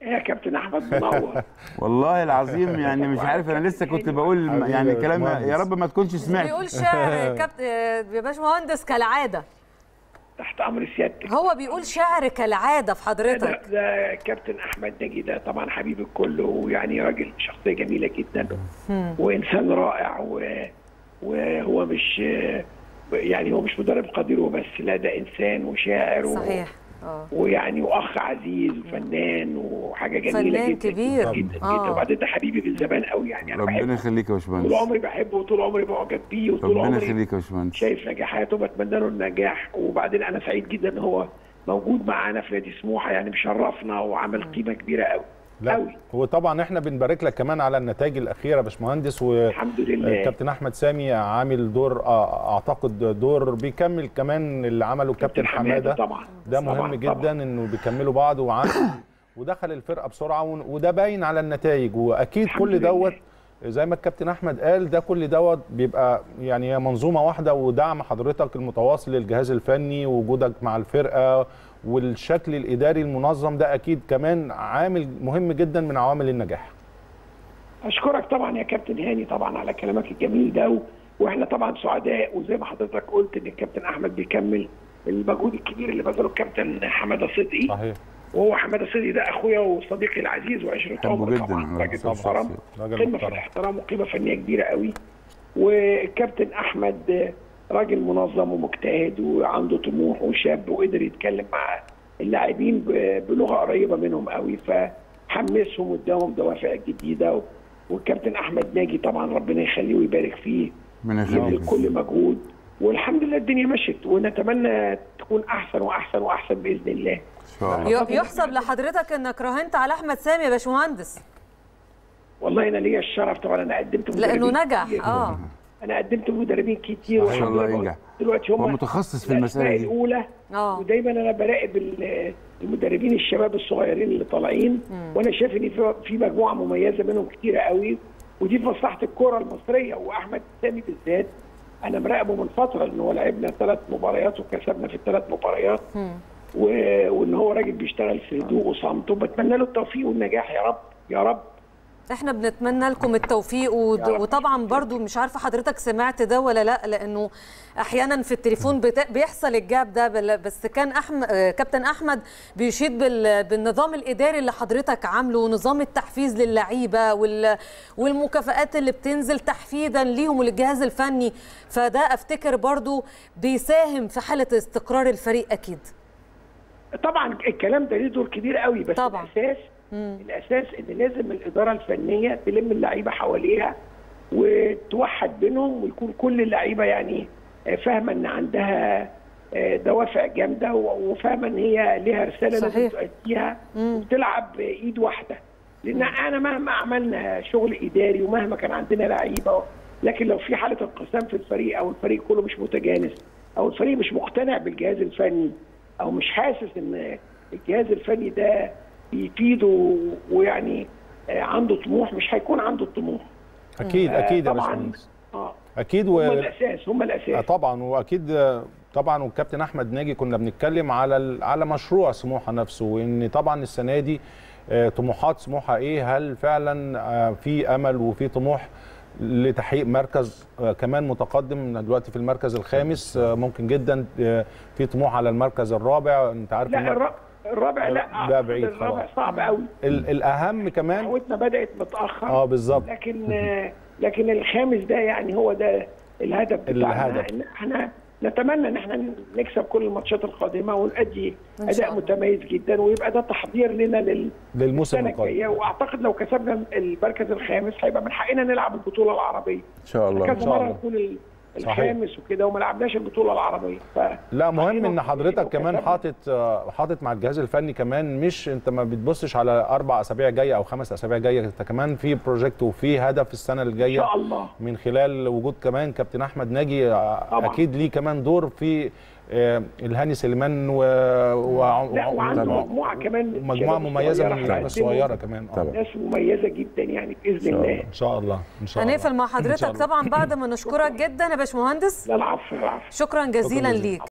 يا كابتن احمد منور والله العظيم يعني مش عارف انا لسه كنت بقول حبيبي يعني يا كلام باشمهندس. يا رب ما تكونش سمعت بيقول شعر كابت... يا باشمهندس كالعاده تحت امر سيادتك هو بيقول شعر كالعاده في ده, حضرتك ده كابتن احمد ناجي ده طبعا حبيب الكل ويعني راجل شخصيه جميله جدا وانسان رائع و... وهو مش يعني هو مش مدرب قدير وبس لا ده انسان وشاعر و... صحيح اه ويعني واخ عزيز وفنان وحاجه جميله فنان جدا كبير. جدا جدا آه. وبعدين ده حبيبي من زمان قوي يعني انا ربنا بحبه يخليك يا طول باشمهندس عمري بحبه وطول عمري معجب بيه وطول ربنا عمري يخليك يا باشمهندس شايف نجاحاته وبتمنى له النجاح وبعدين انا سعيد جدا ان هو موجود معانا في نادي سموحه يعني مشرفنا وعمل قيمه كبيره قوي لا قوي هو طبعا احنا بنبارك لك كمان على النتائج الاخيره يا باشمهندس الحمد لله وكابتن احمد سامي عامل دور آه، اعتقد دور بيكمل كمان اللي عمله كابتن حماده طبعا ده طبعاً، مهم طبعاً. جدا انه بيكملوا بعض وعمل ودخل الفرقه بسرعه ون- وده باين على النتائج واكيد الحمد كل لله. دوت زي ما الكابتن احمد قال ده كل دوت بيبقى يعني هي منظومه واحده ودعم حضرتك المتواصل للجهاز الفني ووجودك مع الفرقه والشكل الاداري المنظم ده اكيد كمان عامل مهم جدا من عوامل النجاح اشكرك طبعا يا كابتن هاني طبعا على كلامك الجميل ده و... واحنا طبعا سعداء وزي ما حضرتك قلت ان الكابتن احمد بيكمل المجهود الكبير اللي بذله الكابتن حماده صدقي صحيح وهو حماده صدقي ده اخويا وصديقي العزيز وعشره بحبه عمري جدا. طبعا راجل طبعاً. محترم راجل قمه في محترم. الاحترام وقيمه فنيه كبيره قوي والكابتن احمد راجل منظم ومجتهد وعنده طموح وشاب وقدر يتكلم مع اللاعبين ب- بلغه قريبه منهم قوي فحمسهم واداهم دوافع جديده و- والكابتن احمد ناجي طبعا ربنا يخليه ويبارك فيه ربنا يبذل يخليك كل مجهود والحمد لله الدنيا مشت ونتمنى تكون احسن واحسن واحسن باذن الله ان شاء الله ي- يحسب لحضرتك انك راهنت على احمد سامي يا باشمهندس والله انا ليا الشرف طبعا انا قدمت لانه مدربين نجح كتير. اه انا قدمت مدربين كتير ما شاء الله والحمد لله ينجح. دلوقتي هم هو متخصص في الأسماء المسألة دي الاولى اه ودايما انا براقب ال- المدربين الشباب الصغيرين اللي طالعين وانا شايف ان في- في مجموعه مميزه منهم كتيره قوي ودي في مصلحه الكره المصريه واحمد سامي بالذات انا مراقبه من فتره ان هو لعبنا ثلاث مباريات وكسبنا في الثلاث مباريات و... وان هو راجل بيشتغل في هدوء وصمت وبتمنى له التوفيق والنجاح يا رب يا رب احنا بنتمنى لكم التوفيق ود- يا رب. وطبعا برضو مش عارفه حضرتك سمعت ده ولا لا لانه احيانا في التليفون بت- بيحصل الجاب ده بل- بس كان احمد كابتن احمد بيشيد بال- بالنظام الاداري اللي حضرتك عامله ونظام التحفيز للعيبه وال- والمكافآت اللي بتنزل تحفيزا ليهم وللجهاز الفني فده افتكر برضو بيساهم في حاله استقرار الفريق اكيد طبعا الكلام ده ليه دور كبير قوي بس طبعاً. الاساس الاساس ان لازم الاداره الفنيه تلم اللعيبه حواليها وتوحد بينهم ويكون كل اللعيبه يعني آه، فاهمه ان عندها آه، دوافع جامده و- وفاهمه ان هي ليها رساله لازم صحيح. تؤديها وتلعب بايد واحده لان انا مهما عملنا شغل اداري ومهما كان عندنا لعيبه لكن لو في حاله انقسام في الفريق او الفريق كله مش متجانس او الفريق مش مقتنع بالجهاز الفني او مش حاسس ان الجهاز الفني ده بيفيده ويعني آه، عنده طموح مش هيكون عنده الطموح اكيد آه، اكيد يا طبعاً. باشمهندس اه اكيد هم و... الاساس هم آه الاساس طبعا واكيد آه، طبعا والكابتن احمد ناجي كنا بنتكلم على ال- على مشروع سموحه نفسه وان طبعا السنه دي آه، طموحات سموحه ايه هل فعلا آه، في امل وفي طموح لتحقيق مركز آه، كمان متقدم دلوقتي في المركز الخامس آه، ممكن جدا آه، في طموح على المركز الرابع انت عارف لا المر- الرابع الرابع لا لا بعيد الرابع خلاص. صعب قوي ال- الاهم كمان دعوتنا بدات متاخر اه بالظبط لكن آه، لكن الخامس ده يعني هو ده الهدف بتاعنا الهدف. إن احنا نتمنى ان احنا نكسب كل الماتشات القادمه ونأدي إن شاء اداء الله. متميز جدا ويبقى ده تحضير لنا لل للموسم السنه الجايه القادم واعتقد لو كسبنا المركز الخامس هيبقى من حقنا نلعب البطوله العربيه ان شاء الله كذا شاء مره الله. نكون ال- صحيح. الخامس وكده وما لعبناش البطوله العربيه ف لا مهم ان لو حضرتك كمان كسبنا- حاطط آه، حاطط مع الجهاز الفني كمان مش انت ما بتبصش على اربع اسابيع جايه او خمس اسابيع جايه انت كمان في بروجكت وفي هدف السنه ان الجايه شاء الله من خلال وجود كمان كابتن احمد ناجي آه، طبعاً. اكيد ليه كمان دور في آه، الهاني سليمان و... و... لا وعنده و- مجموعه كمان مجموعه شباب مميزه صغيرة من اللعيبه هيقدموا الصغيره كمان آه. طبعاً. ناس مميزه جدا يعني باذن الله ان شاء الله ان شاء الله هنقفل مع إن شاء حضرتك الله. طبعا بعد ما نشكرك جدا يا باشمهندس لا العفو العفو شكرا جزيلا جزيلا. ليك